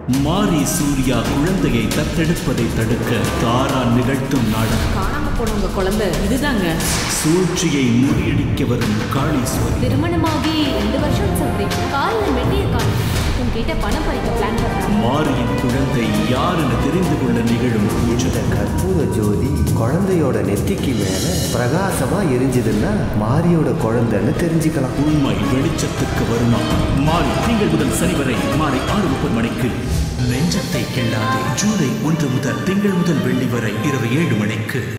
மாரி சூர்யா குழந்தையை தத்தெடுப்பதை தடுக்க தாரா நிகழ்த்தும் நாடகம் காணாம போன உங்க குழந்தை இதுதாங்க சூழ்ச்சியை முறியடிக்க வரும் காளீஸ்வரி திருமணமாகி ரெண்டு வருஷம் சொல்றீங்க காலில் மெட்டிய கால் உங்ககிட்ட பணம் பறிக்க பிளான் பண்றாங்க மாரியின் குழந்தை யார் என தெரிந்து கொள்ள நிகழும் பூஜை இந்த கற்பூர ஜோதி குழந்தையோட நெத்திக்கு மேல பிரகாசமா எரிஞ்சதுன்னா மாரியோட குழந்தைன்னு தெரிஞ்சுக்கலாம் உண்மை வெளிச்சத்துக்கு வருமா மாறி திங்கள் முதல் சனி வரை மாலை ஆறு முப்பது மணிக்கு நெஞ்சத்தை கிள்ளாதே ஜூலை ஒன்று முதல் திங்கள் முதல் வெள்ளி வரை இரவு ஏழு மணிக்கு